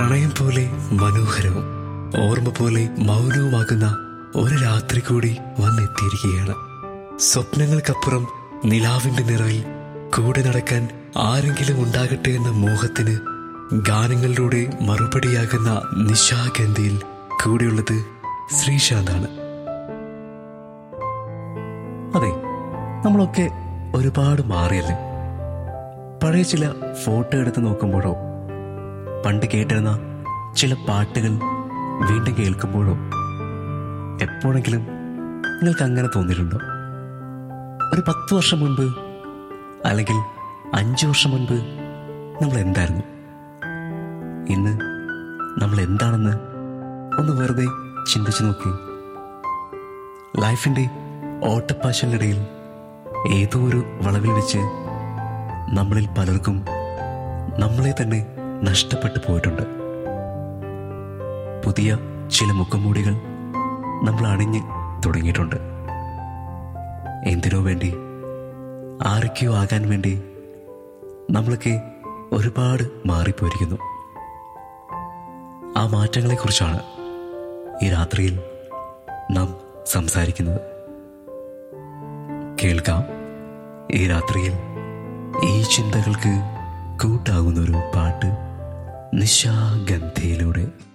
പ്രണയം പോലെ മനോഹരവും ഓർമ്മ പോലെ മൗനവുമാകുന്ന ഒരു രാത്രി കൂടി വന്നെത്തിയിരിക്കുകയാണ് സ്വപ്നങ്ങൾക്കപ്പുറം നിലാവിന്റെ നിറവിൽ കൂടെ നടക്കാൻ ആരെങ്കിലും ഉണ്ടാകട്ടെ എന്ന മോഹത്തിന് ഗാനങ്ങളിലൂടെ മറുപടിയാകുന്ന നിശാഗന്ധിയിൽ കൂടെയുള്ളത് ശ്രീശാന്താണ് അതെ നമ്മളൊക്കെ ഒരുപാട് മാറിയല്ലേ പഴയ ചില ഫോട്ടോ എടുത്ത് നോക്കുമ്പോഴോ പണ്ട് കേട്ടിരുന്ന ചില പാട്ടുകൾ വീണ്ടും കേൾക്കുമ്പോഴോ എപ്പോഴെങ്കിലും നിങ്ങൾക്ക് അങ്ങനെ തോന്നിയിട്ടുണ്ടോ ഒരു പത്ത് വർഷം മുൻപ് അല്ലെങ്കിൽ അഞ്ചു വർഷം മുൻപ് നമ്മൾ എന്തായിരുന്നു ഇന്ന് നമ്മൾ എന്താണെന്ന് ഒന്ന് വെറുതെ ചിന്തിച്ചു നോക്കി ലൈഫിൻ്റെ ഓട്ടപ്പാശലിനിടയിൽ ഏതോ ഒരു വളവിൽ വെച്ച് നമ്മളിൽ പലർക്കും നമ്മളെ തന്നെ നഷ്ടപ്പെട്ടു പോയിട്ടുണ്ട് പുതിയ ചില മുഖംമൂടികൾ നമ്മൾ അണിഞ്ഞ് തുടങ്ങിയിട്ടുണ്ട് എന്തിനോ വേണ്ടി ആരൊക്കെയോ ആകാൻ വേണ്ടി നമ്മളൊക്കെ ഒരുപാട് മാറിപ്പോയിരിക്കുന്നു ആ മാറ്റങ്ങളെക്കുറിച്ചാണ് ഈ രാത്രിയിൽ നാം സംസാരിക്കുന്നത് കേൾക്കാം ഈ രാത്രിയിൽ ഈ ചിന്തകൾക്ക് കൂട്ടാകുന്ന ഒരു പാട്ട് നിശാഗന്ധിയിലൂടെ